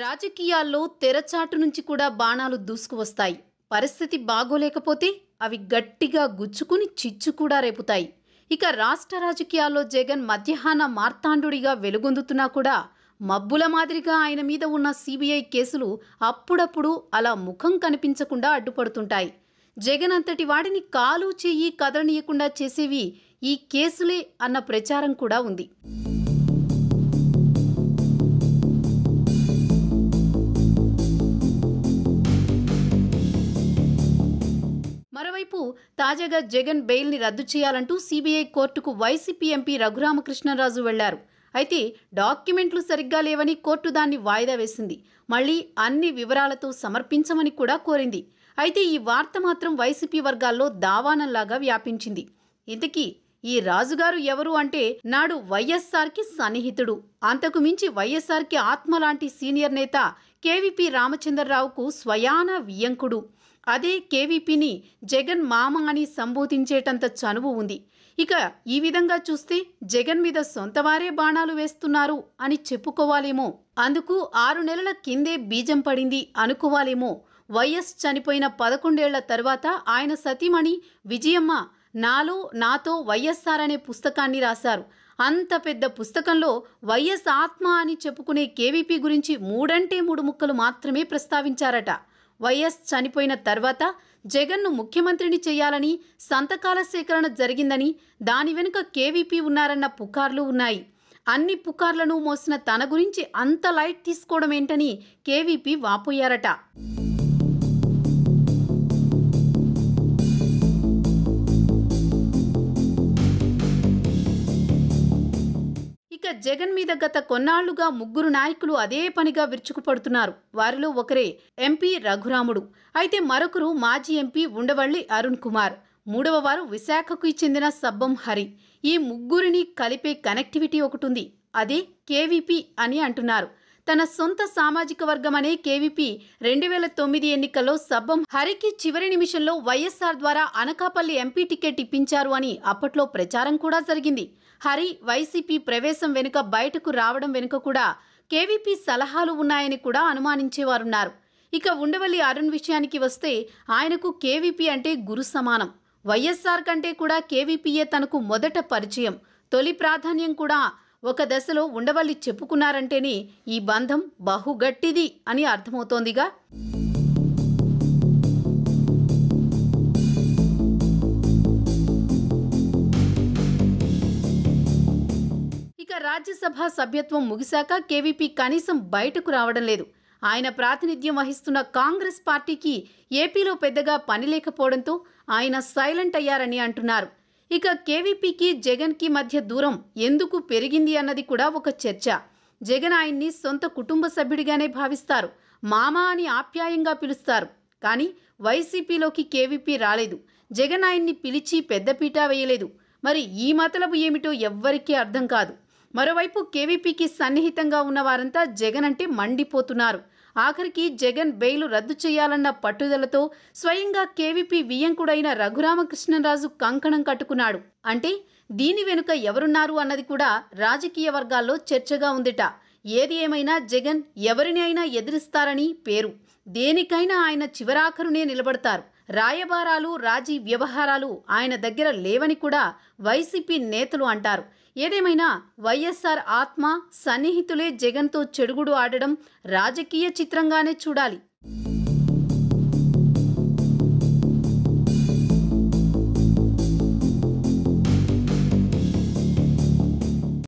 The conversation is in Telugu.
రాజకీయాల్లో తెరచాటు నుంచి కూడా బాణాలు దూసుకువస్తాయి పరిస్థితి బాగోలేకపోతే అవి గట్టిగా గుచ్చుకుని చిచ్చు కూడా రేపుతాయి ఇక రాష్ట్ర రాజకీయాల్లో జగన్ మధ్యాహ్న మార్తాండుడిగా వెలుగొందుతున్నా కూడా మబ్బుల మాదిరిగా ఆయన మీద ఉన్న సిబిఐ కేసులు అప్పుడప్పుడు అలా ముఖం కనిపించకుండా అడ్డుపడుతుంటాయి జగన్ అంతటి వాడిని కాలు చెయ్యి కదలనీయకుండా చేసేవి ఈ కేసులే అన్న ప్రచారం కూడా ఉంది మరోవైపు తాజాగా జగన్ బెయిల్ని రద్దు చేయాలంటూ సిబిఐ కోర్టుకు వైసీపీ ఎంపీ రఘురామకృష్ణరాజు వెళ్లారు అయితే డాక్యుమెంట్లు సరిగ్గా లేవని కోర్టు దాన్ని వాయిదా వేసింది మళ్ళీ అన్ని వివరాలతో సమర్పించమని కూడా కోరింది అయితే ఈ వార్త మాత్రం వైసీపీ వర్గాల్లో దావానంలాగా వ్యాపించింది ఇంతకీ ఈ రాజుగారు ఎవరు అంటే నాడు వైఎస్ఆర్కి సన్నిహితుడు అంతకు మించి వైఎస్ఆర్కి ఆత్మ లాంటి సీనియర్ నేత కేవీపీ రామచంద్రరావుకు స్వయాన వియంకుడు అదే కేవీపీని జగన్ మామ అని సంబోధించేటంత చనువు ఉంది ఇక ఈ విధంగా చూస్తే జగన్ మీద సొంతవారే బాణాలు వేస్తున్నారు అని చెప్పుకోవాలేమో అందుకు ఆరు నెలల కిందే బీజం పడింది అనుకోవాలేమో వైఎస్ చనిపోయిన పదకొండేళ్ల తర్వాత ఆయన సతీమణి విజయమ్మ నాలో నాతో వైఎస్ఆర్ అనే పుస్తకాన్ని రాశారు అంత పెద్ద పుస్తకంలో వైఎస్ ఆత్మ అని చెప్పుకునే కేవీపీ గురించి మూడంటే మూడు ముక్కలు మాత్రమే ప్రస్తావించారట వైఎస్ చనిపోయిన తర్వాత జగన్ను ముఖ్యమంత్రిని చేయాలని సంతకాల సేకరణ జరిగిందని దాని వెనుక కేవీపీ ఉన్నారన్న పుకార్లు ఉన్నాయి అన్ని పుకార్లను మోసిన తన గురించి అంత లైట్ తీసుకోవడం ఏంటని కేవీపీ వాపోయారట ఇక జగన్ మీద గత కొన్నాళ్లుగా ముగ్గురు నాయకులు అదే పనిగా విరుచుకుపడుతున్నారు వారిలో ఒకరే ఎంపీ రఘురాముడు అయితే మరొకరు మాజీ ఎంపీ ఉండవల్లి అరుణ్ కుమార్ మూడవ వారు విశాఖకు చెందిన సబ్బం హరి ఈ ముగ్గురిని కలిపే కనెక్టివిటీ ఒకటి ఉంది అదే కేవీపీ అని అంటున్నారు తన సొంత సామాజిక వర్గం అనే కేవీపీ రెండు వేల తొమ్మిది ఎన్నికల్లో సబ్బం హరికి చివరి నిమిషంలో వైఎస్ఆర్ ద్వారా అనకాపల్లి ఎంపీ టికెట్ ఇప్పించారు అని అప్పట్లో ప్రచారం కూడా జరిగింది హరి వైసీపీ ప్రవేశం వెనుక బయటకు రావడం వెనుక కూడా కేవీపీ సలహాలు ఉన్నాయని కూడా అనుమానించేవారున్నారు ఇక ఉండవల్లి అరుణ్ విషయానికి వస్తే ఆయనకు కేవీపీ అంటే గురు సమానం వైఎస్ఆర్ కంటే కూడా కేవీపీయే తనకు మొదట పరిచయం తొలి ప్రాధాన్యం కూడా ఒక దశలో ఉండవల్లి చెప్పుకున్నారంటేనే ఈ బంధం బహుగట్టిది అని అర్థమవుతోందిగా ఇక రాజ్యసభ సభ్యత్వం ముగిశాక కేవీపీ కనీసం బయటకు రావడం లేదు ఆయన ప్రాతినిధ్యం వహిస్తున్న కాంగ్రెస్ పార్టీకి ఏపీలో పెద్దగా పని లేకపోవడంతో ఆయన సైలెంట్ అయ్యారని అంటున్నారు ఇక కేవీపీకి జగన్కి మధ్య దూరం ఎందుకు పెరిగింది అన్నది కూడా ఒక చర్చ జగన్ ఆయన్ని సొంత కుటుంబ సభ్యుడిగానే భావిస్తారు మామ అని ఆప్యాయంగా పిలుస్తారు కానీ వైసీపీలోకి కేవీపీ రాలేదు జగన్ ఆయన్ని పిలిచి పెద్దపీట వేయలేదు మరి ఈ మతలబు ఏమిటో ఎవ్వరికీ అర్థం కాదు మరోవైపు కేవీపీకి సన్నిహితంగా ఉన్న వారంతా జగన్ అంటే మండిపోతున్నారు ఆఖరికి జగన్ బెయిలు రద్దు చేయాలన్న పట్టుదలతో స్వయంగా కేవీపీ వియ్యంకుడైన రఘురామకృష్ణరాజు కంకణం కట్టుకున్నాడు అంటే దీని వెనుక ఎవరున్నారు అన్నది కూడా రాజకీయ వర్గాల్లో చర్చగా ఉందిట ఏది ఏమైనా జగన్ ఎవరిని అయినా ఎదిరిస్తారని పేరు దేనికైనా ఆయన చివరాఖరునే నిలబడతారు రాయబారాలు రాజీ వ్యవహారాలు ఆయన దగ్గర లేవని కూడా వైసీపీ నేతలు అంటారు ఏదేమైనా వైఎస్ఆర్ ఆత్మ సన్నిహితులే జగన్తో చెడుగుడు ఆడడం రాజకీయ చిత్రంగానే చూడాలి